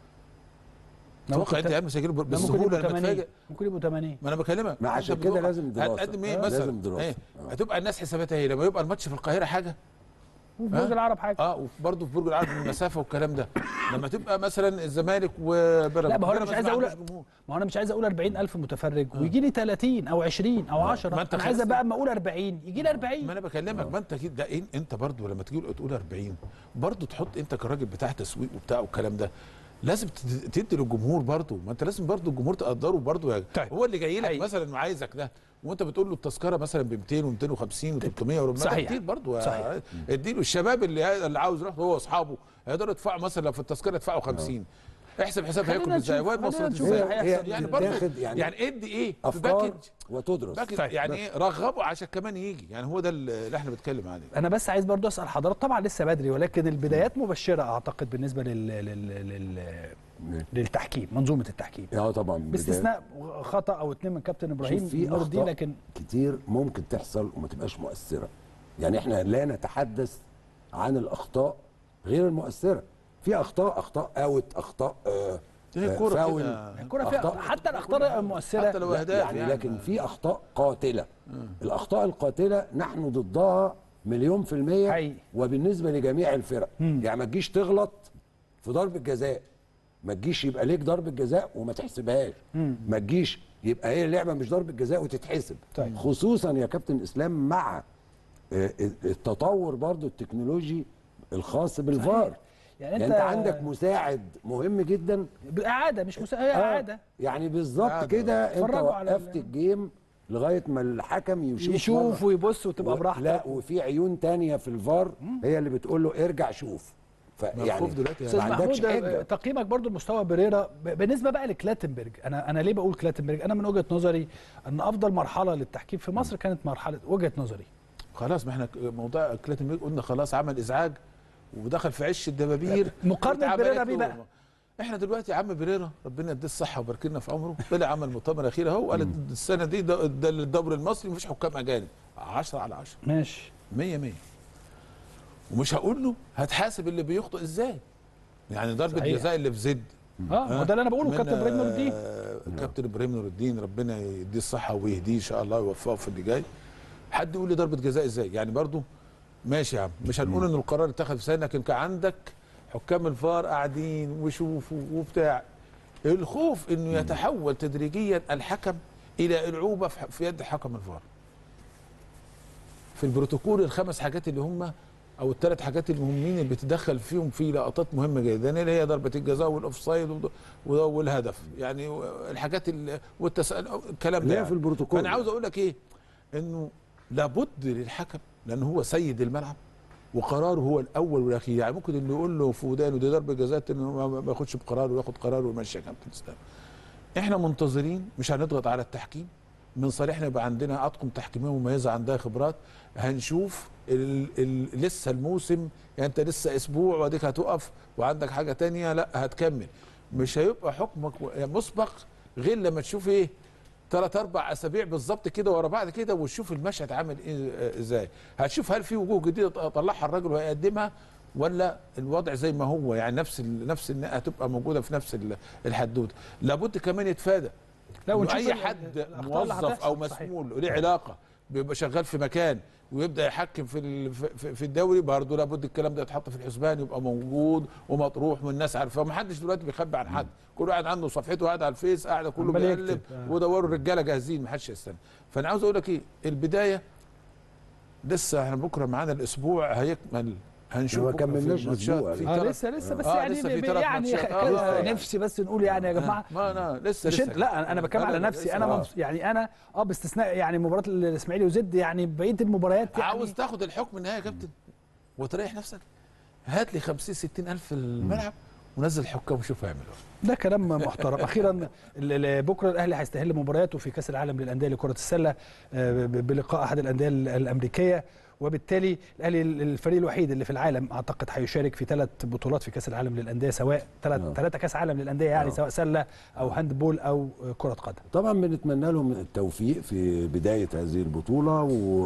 ده تتوقع ممكن انت يا عم هيجي ده ممكن بالسهوله يبقوا لما 80 تفاجئ ممكن يبقوا 80 ما انا بكلمك ما أنت عشان كده بتتوقع لازم دراسة. هتقدم ايه آه، مثلا لازم دراسة. إيه؟ آه. هتبقى الناس حساباتها ايه لما يبقى الماتش في القاهره حاجه وفي برج العرب حاجه اه وبرضه في برج العرب المسافه والكلام ده لما تبقى مثلا الزمالك وبيراميدز لا ما هو انا مش بيراميدز عايز ما اقول عندوش جمهور. ما هو انا مش عايز اقول 40000 متفرج ويجي لي 30 او 20 او 10 ما أنت انا عايز خلاص- بقى اما اقول 40 يجي لي 40 ما انا بكلمك ما انت كده ده إيه؟ انت برضه لما تيجي تقول 40 برضه تحط انت كراجل بتاع تسويق وبتاع والكلام ده لازم تد- تدي للجمهور برضه ما انت لازم برضه الجمهور تقدره برضه يا طيب. هو اللي جاي لك حقيقي. مثلا وعايزك ده وانت بتقول له التذكره مثلا ب 200 و250 و300 صحيح. كتير برضه صحيح. اديله الشباب اللي اللي عاوز يروح هو واصحابه هيقدروا يدفعوا مثلا لو في التذكره يدفعوا 50 احسب حساب خلينا هياكل ازاي نشوف- وين خلينا مصرف نشوف ازاي اللي هي هيحصل. يعني برضه تتاخد يعني, يعني ادي ايه في افكار باكج وتدرس باكج طيب. يعني ايه رغبه عشان كمان يجي يعني هو ده اللي احنا بنتكلم عليه انا بس عايز برضو اسال حضرتك طبعا لسه بدري ولكن البدايات مبشره اعتقد بالنسبه لل... لل... لل... للتحكيم منظومه التحكيم اه طبعا باستثناء خطا او اتنين من كابتن ابراهيم شوف في نور الدين اخطاء لكن كتير ممكن تحصل وما تبقاش مؤثره يعني احنا لا نتحدث عن الاخطاء غير المؤثره في اخطاء اخطاء اوت اخطاء آه هي آه، الكوره فاول. كده الكره فيها أخطاء. حتى الاخطاء المؤثره حتى لو لا، اهداف يعني, لكن في اخطاء قاتله الاخطاء القاتله نحن ضدها مليون في الميه حقيقي. وبالنسبه لجميع الفرق يعني ما تجيش تغلط في ضربه جزاء ما تجيش يبقى ليك ضربه جزاء وما تحسبهاش ما تجيش يبقى هي اللعبه مش ضربه جزاء وتتحسب طيب. خصوصا يا كابتن اسلام مع آه، التطور برضو التكنولوجي الخاص بالفار يعني يعني انت انت عندك مساعد مهم جدا اعاده مش مسا... هي آه، اعاده يعني بالظبط عادة. كده انت اتفرجوا على وقفت ال- الجيم لغايه ما الحكم يشوف يشوف مرة. ويبص وتبقى و- براحتك لا وفي عيون تانية في الفار هي اللي بتقول له ارجع شوف فيعني مخوف دلوقتي استاذ ما عندكش محمود حجه تقييمك برضو لمستوى بريرا ب- بالنسبه بقى لكلاتنبرج انا انا ليه بقول كلاتنبرج انا من وجهه نظري ان افضل مرحله للتحكيم في مصر كانت مرحله وجهه نظري خلاص ما احنا ك- موضوع كلاتنبرج قلنا خلاص عمل ازعاج ودخل في عش الدبابير مقارنة واتعملت بريرا له- بيه بقى. احنا دلوقتي يا عم بريرا ربنا يديه الصحه ويبارك لنا في عمره طلع عمل مؤتمر اخير اهو قال السنه دي ده, ده الدوري المصري مفيش حكام اجانب 10 على 10 ماشي 100 100 ومش هقول له هتحاسب اللي بيخطئ ازاي يعني ضربه صحيح. جزاء اللي في زد اه ما ده اللي انا بقوله من، كابتن ابراهيم نور الدين آه، كابتن ابراهيم نور الدين ربنا يديه الصحه ويهديه ان شاء الله ويوفقه في اللي جاي حد يقول لي ضربه جزاء ازاي يعني برضو ماشي يا عم مش هنقول ان القرار اتخذ في سنه لكن كان عندك حكام الفار قاعدين وشوفوا وبتاع الخوف انه يتحول تدريجيا الحكم الى العوبه في في يد حكم الفار في البروتوكول الخمس حاجات اللي هم او الثلاث حاجات المهمين اللي بتدخل فيهم في لقطات مهمه جدا اللي هي ضربه الجزاء والاوفسايد وال- والهدف يعني الحاجات ال- والتسأل الكلام اللي ده هي في البروتوكول. فانا عاوز اقول لك ايه انه لابد للحكم لان هو سيد الملعب وقراره هو الاول والاخير يعني ممكن اللي يقول له في ودانه دي ضربه جزاء انه ما- ما ياخدش بقراره وياخد قراره ويمشي يا كابتن اسلام احنا منتظرين مش هنضغط على التحكيم من صالحنا يبقى عندنا اطقم تحكيميه مميزه عندها خبرات هنشوف ال ال لسه الموسم يعني انت لسه اسبوع واديك هتقف وعندك حاجه تانية لا هتكمل مش هيبقى حكمك مسبق غير لما تشوف ايه ثلاث اربع اسابيع بالظبط كده ورا بعض كده وتشوف المشهد عامل ايه آه، ازاي هتشوف هل في وجوه جديده طلعها الراجل وهيقدمها ولا الوضع زي ما هو يعني نفس ال نفس النقطه هتبقى موجوده في نفس ال- الحدوته لابد كمان يتفادى لا إنه ونشوف اي ال- حد الأخطاء اللي موظف او هتحصل. صحيح. مسؤول له علاقه بيبقى شغال في مكان ويبدا يحكم في ال- في- في الدوري برضه لابد الكلام ده يتحط في الحسبان يبقى موجود ومطروح والناس عارفاه ومحدش دلوقتي بيخبي عن حد كل واحد عنده صفحته قاعد على الفيس قاعد كله عمال بيقلب يكتب. آه. ودوروا الرجاله جاهزين محدش يستنى فانا عاوز اقول لك ايه البدايه لسه احنا بكره معانا الاسبوع هيكمل هنشوف ما بكرة في كملناش الماتشات أسبوع. في اه تلات- لسه لسه بس آه، يعني لسه في بي- تلات يعني ماتشات. خ- آه. نفسي بس نقول يعني يا جماعه ما انا لسه مش لسه انت لا انا بتكلم لا، على لا، نفسي لسه. انا آه. مبس... يعني انا اه باستثناء يعني مباراه الاسماعيلي وزد يعني بقيه المباريات يعني عاوز تاخد الحكم النهائي يا كابتن وتريح نفسك هات لي 50 60 الف في الملعب ونزل حكام وشوف هيعملوا إيه. ده كلام محترم اخيرا ال- ال- بكره الاهلي هيستهل مبارياته في كاس العالم للانديه لكره السله آه، ب- بلقاء احد الانديه ال- الامريكيه وبالتالي الاهلي الفريق الوحيد اللي في العالم اعتقد هيشارك في ثلاث بطولات في كاس العالم للانديه سواء ثلاث آه. ثلاثه كاس عالم للانديه يعني آه. سواء سله او هاندبول او كره قدم طبعا بنتمنى لهم التوفيق في بدايه هذه البطوله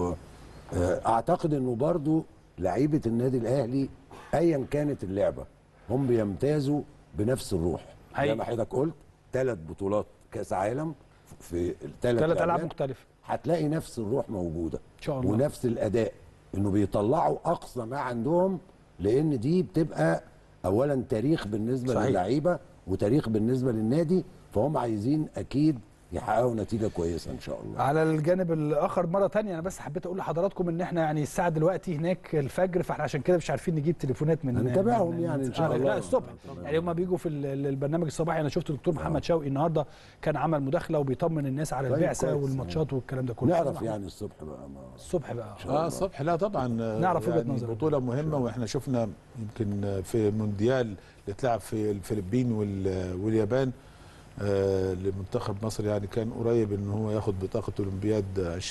واعتقد انه برضو لعيبه النادي الاهلي ايا كانت اللعبه هم بيمتازوا بنفس الروح حقيقي. زي ما حضرتك قلت ثلاث بطولات كاس عالم في الثلاث ثلاث العاب مختلفه هتلاقي نفس الروح موجوده ان شاء الله ونفس الاداء انه بيطلعوا اقصى ما عندهم لان دي بتبقى اولا تاريخ بالنسبه صحيح. للعيبه وتاريخ بالنسبه للنادي فهم عايزين اكيد يحققوا نتيجه كويسه ان شاء الله على الجانب الاخر مره تانية انا بس حبيت اقول لحضراتكم ان احنا يعني الساعه دلوقتي هناك الفجر فاحنا عشان كده مش عارفين نجيب تليفونات من هنتابعهم من- يعني إن شاء آه، الله. لا الصبح يعني هم بيجوا في ال- البرنامج الصباحي انا شفت الدكتور محمد شوقي النهارده كان عمل مداخله وبيطمن الناس على طيب البعثه كويس. والماتشات والكلام ده كله نعرف يعني الصبح بقى ما الصبح بقى اه الصبح لا طبعا آه، نعرف وجهة يعني نظرك. بطوله مهمه واحنا شفنا يمكن في مونديال اللي اتلعب في الفلبين وال- واليابان آه، لمنتخب مصر يعني كان قريب ان هو ياخد بطاقه اولمبياد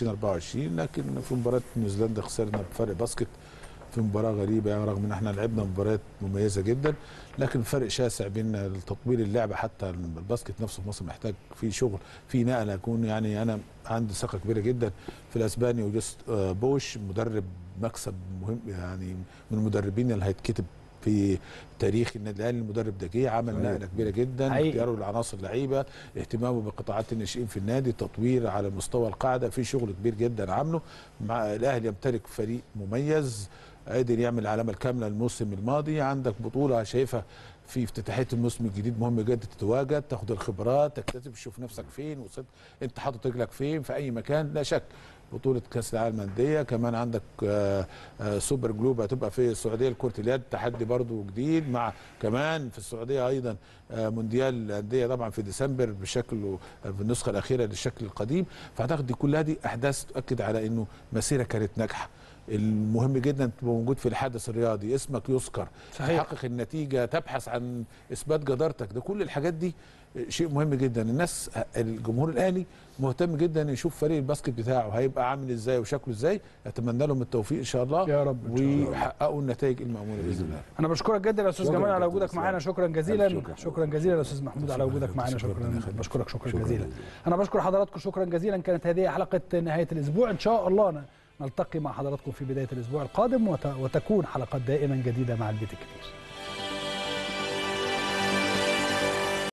2024 لكن في مباراه نيوزيلندا خسرنا بفرق باسكت في مباراه غريبه يعني رغم ان احنا لعبنا مباريات مميزه جدا لكن فرق شاسع بين تطوير اللعبه حتى الباسكت نفسه في مصر محتاج فيه شغل في نقله يكون يعني انا عندي ثقه كبيره جدا في الاسباني وجوست آه، بوش مدرب مكسب مهم يعني من المدربين اللي هيتكتب في تاريخ النادي الاهلي المدرب ده جه عمل صحيح. نقله كبيره جدا حقيقي. اختياره للعناصر اللعيبه اهتمامه بقطاعات الناشئين في النادي تطوير على مستوى القاعده في شغل كبير جدا عامله مع الاهلي يمتلك فريق مميز قادر يعمل العلامه الكامله الموسم الماضي عندك بطوله شايفها في افتتاحيه الموسم الجديد مهم جدا تتواجد تاخد الخبرات تكتسب تشوف نفسك فين وصلت انت حاطط رجلك فين في اي مكان لا شك بطوله كاس العالم للانديه كمان عندك آه، آه، سوبر جلوب هتبقى في السعوديه لكره اليد تحدي برضو جديد مع كمان في السعوديه ايضا آه، مونديال الانديه طبعا في ديسمبر بشكل في النسخه الاخيره للشكل القديم فاعتقد دي كلها دي احداث تؤكد على انه مسيره كانت ناجحه المهم جدا تبقى موجود في الحدث الرياضي اسمك يذكر صحيح. تحقق النتيجه تبحث عن اثبات جدارتك ده كل الحاجات دي شيء مهم جدا الناس الجمهور الاهلي مهتم جدا يشوف فريق الباسكت بتاعه هيبقى عامل ازاي وشكله ازاي اتمنى لهم التوفيق ان شاء الله يا رب إن شاء الله. ويحققوا النتائج الماموله باذن الله انا بشكرك جدا يا استاذ شكراً جمال على كابتن وجودك إسلام. معانا شكرا جزيلا ألف شكر. شكرا جزيلا يا استاذ محمود على وجودك معانا شكراً. شكرا ربنا يخليك. بشكرك شكرا شكراً جزيلا جزيلاً. انا بشكر حضراتكم شكرا جزيلا كانت هذه حلقه نهايه الاسبوع ان شاء الله نلتقي مع حضراتكم في بدايه الاسبوع القادم وت- وتكون حلقات دائما جديده مع البيت الكبير